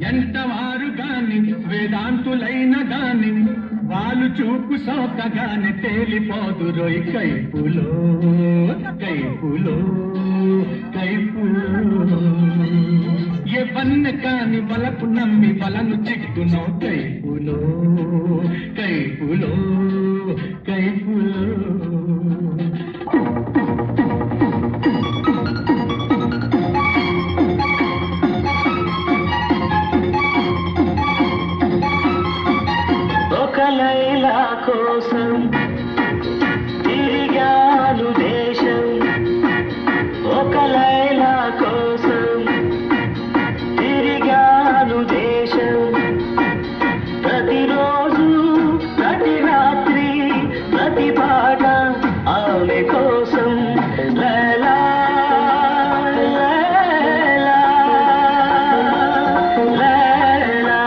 ఎంతవారు గాని వేదాంతులైన గాని వాళ్ళు చూపు సోకగానే తేలిపోదు రోయ్ కైపులో కైపులో కైపులో ఏ వన్న కాని వలకు నమ్మి వలను చిక్కునో కైపులో కైపులో కైపులో ఒక లైలా కోసం తిరిగాను దేశం ఒక లైలా కోసం తిరిగాను దేశం ప్రతిరోజు ప్రతి రాత్రి ప్రతి పాట ఆమె కోసం లైలా లైలా లైలా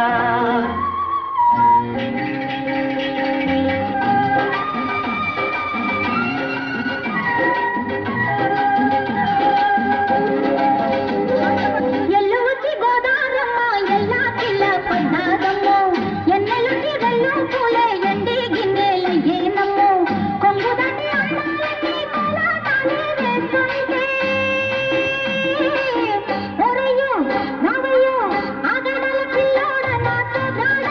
ఎల్లుచి గోదారమ్మ ఎల్లా పిల్ల పన్నాదమ్మో ఎన్నెలుటి వెల్లు పూలే ఎండి గిన్నెల ఏనమ్మో కొంగు దాటి అమ్మాలకి కోలాటాలే వేస్తుంటే ఒరయ్యో రావయ్యో ఆగడాల పిల్లోడ నాతో రాడా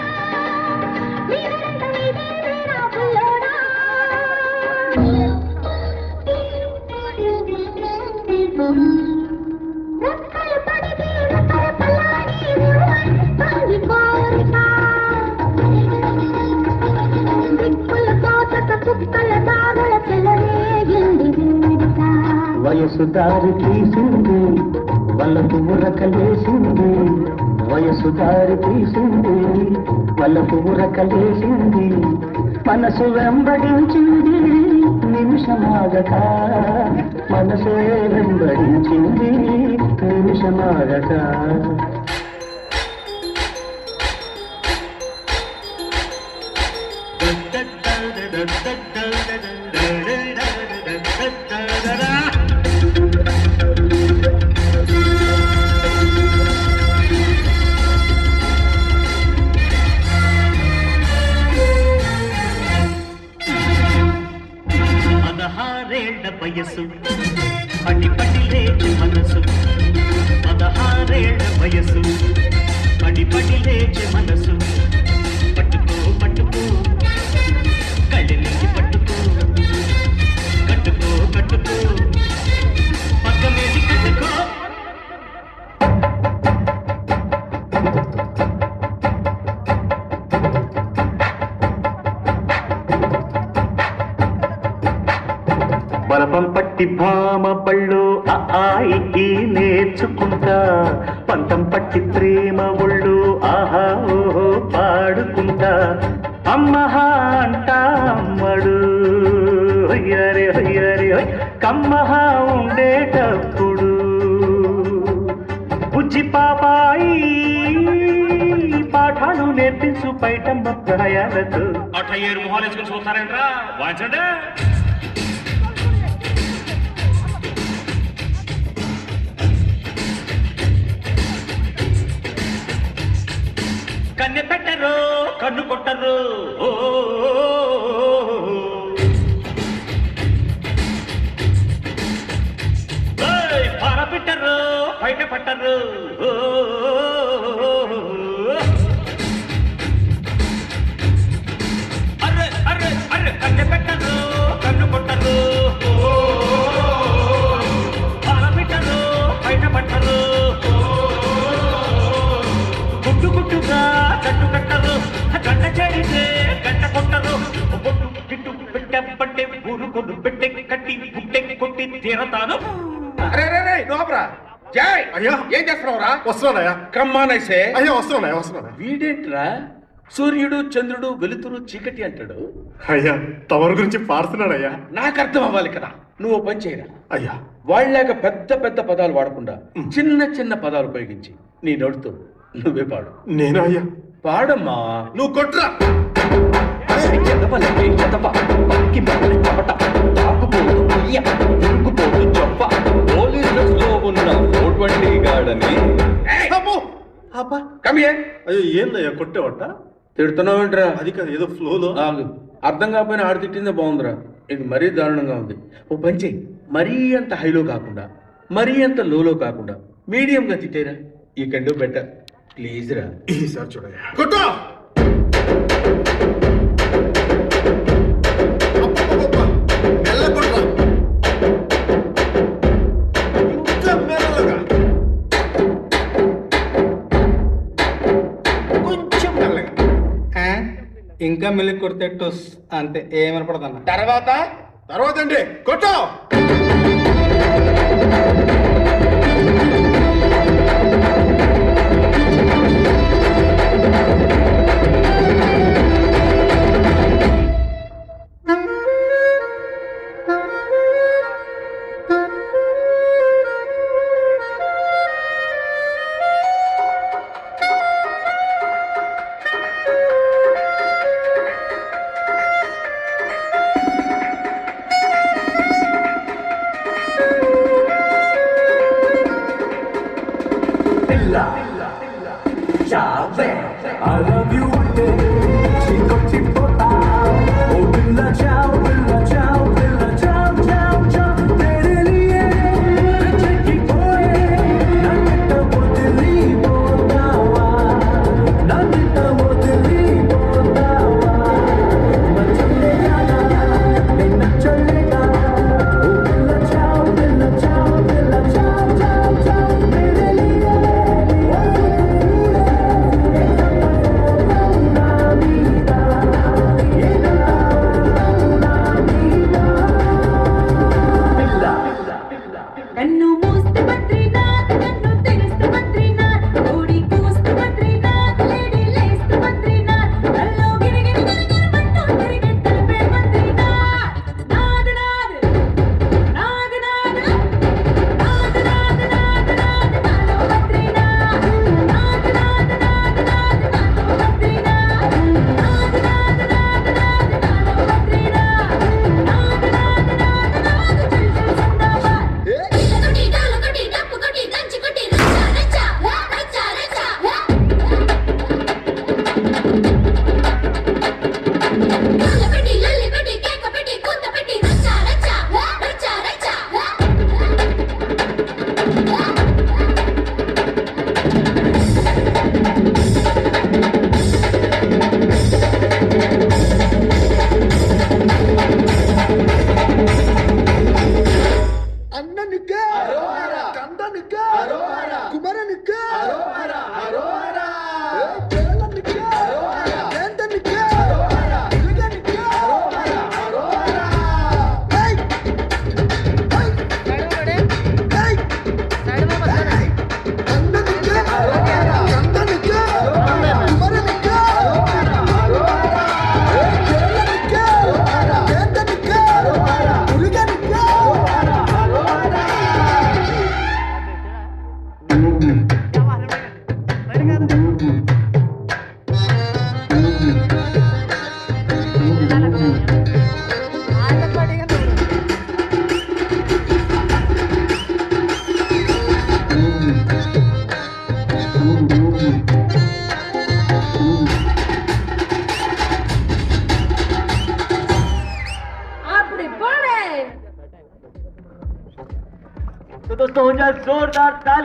మీరంత మీదే వీరా పిల్లోడా రెక్కలు పడితే రెక్కల పల్లాడి ఊరంతాంది కోరిక. దిక్కుల తోటక కుక్కల దారుల చెలరేగింది వేడుక. వయసు దారి తీసింది వాళ్ళకు ఉరకలేసింది వయసు దారి తీసింది వాళ్ళకు ఉరకలేసింది మనసు వెంబడించింది నిమిషమాగక మనసే వెంబడించింది నిమిషమాగక పదహారేళ్ల వయసు పడి పడి లేచి మనసు పదహారేళ్ల వయసు పడి పడి లేచి మనసు పట్టుకో పట్టుకో కళ్ళ నుంచి పట్టుకో కట్టుకో కట్టుకో పక్క మీద కట్టుకో బలపం పట్టి భామ బళ్ళు ఆ ఆయి ఈ నేర్చుకుంటా పంతం పట్టి ప్రేమ ఒళ్ళు ఆహా ఓహో పాడుకుంటా అమ్మహా అంటా అమ్మడు హొయ్యరే హొయ్యరే హొయ్ కమ్మహా ఉండేటప్పుడు బుజ్జి పాపాయి పాఠాలు నేర్పించు పైటమ్మ ప్రాయాలతో అట్ట ఏరు మొహాలు వేసుకుని చూస్తారేంట్రా వాయించండి కన్నె పెట్టరు కన్ను కొట్టరు ఓ ఏయ్, పార పెట్టరు బయట పట్టరు ఓ అర్రె అర్రె అర్రె కన్నె పెట్టరు కన్ను కొట్టరు పాల పెట్టరు బయట పట్టరు గుట్టు గుట్టుగా జట్టు కట్టరు గంట చేరితే గంట కొట్టరు బొట్టు గిట్టు పెట్టె పట్టే ఊరు కొడు పెట్టె కట్టి గుట్టె కొట్టి తీరతాను అరే రే రే నోబ్రా జై అయ్యా. ఏం చేస్తున్నావురా వస్తున్నానయ్యా కమ్మానైసే అయ్యా వస్తున్నానయ్యా వస్తున్నాను వీడేంట్రా సూర్యుడు చంద్రుడు వెలుతురు చీకటి అంటాడు అయ్యా తమరి గురించి పాడుతున్నాడయ్యా నాకు అర్థం అవ్వాలి కదా నువ్వు ఓ పని చేయరా అయ్యా వాళ్ళలాగా పెద్ద పెద్ద పదాలు వాడకుండా చిన్న చిన్న పదాలు ఉపయోగించి నీ నోటితో నువ్వే పాడు నేనా అయ్యా పాడమ్మా నువ్వు కొట్రా ఎదవలకే ఎదవ పక్కి మొదలు చవట తాకుపోదు పుయ్య ఉరుకుపోదు చొప్ప పోలీస్ డ్రెస్ లో ఉన్న ఫోర్ ట్వంటీ గాడని అమ్మో! అబ్బా కమియే అయ్యో ఏందయ్యా కొట్టేవట తిడుతున్నావేంట్రా అది కాదు ఏదో ఫ్లోలో ఆగు. అర్థం కాకపోయినా ఆడు తిట్టిందే బాగుందిరా ఇది మరీ దారుణంగా ఉంది ఓ పంచే మరీ అంత హైలో కాకుండా మరీ అంత లోలో కాకుండా మీడియంగా తిట్టేరా ఈ కెన్ డూ బెటర్ ప్లీజ్ రా ఈసారి చూడయ్యా కొట్టు అబ్బబ్బబ్బబ్బ. మెల్ల కొట్రా ఇంకా మెల్లగా కొంచెం మెల్లగా ఇంకా మెల్లి కొడితే టొస్ అంతే ఏమనపడదన్న తర్వాత తర్వాత ఏంటి కొట్టు కన్ను మూస్తే బద్రీనాథ్ కన్ను తెరిస్తే బద్రీనాథ్ కోడి కూస్తే బద్రీనాథ్ లేడీ లేస్తే బద్రీనాథ్ కల్లో గిరిగిరి గిరిగిరి మంటూ తిరిగే తలపే బద్రీనాథ్ నాద్ నాద్ నాద్ నాద్ నాద్ నాద్ నాద్ నాద్ నాలో బద్రీనాథ్ నాద్ నాద్ నాద్ నాద్ నాలో బద్రీనాథ్ నాద్ నాద్ నాద్ నాద్ నాలో బద్రీనాథ్ నాద్ నాద్ నాద్ నాద్ చిల్ చిల్ జిందాబాద్ కొట్టి డాలు కొట్టి డప్పు కొట్టి దంచి కొట్టి రచ్చ రచ్చ రచ్చ రచ్చ లల్లి పెట్టి లల్లి పెట్టి కేక పెట్టి కూత పెట్టి రచ్చ రచ్చ రచ్చ రచ్చ அப்படி போடு तो दोस्तों हो जाए जोरदार ताली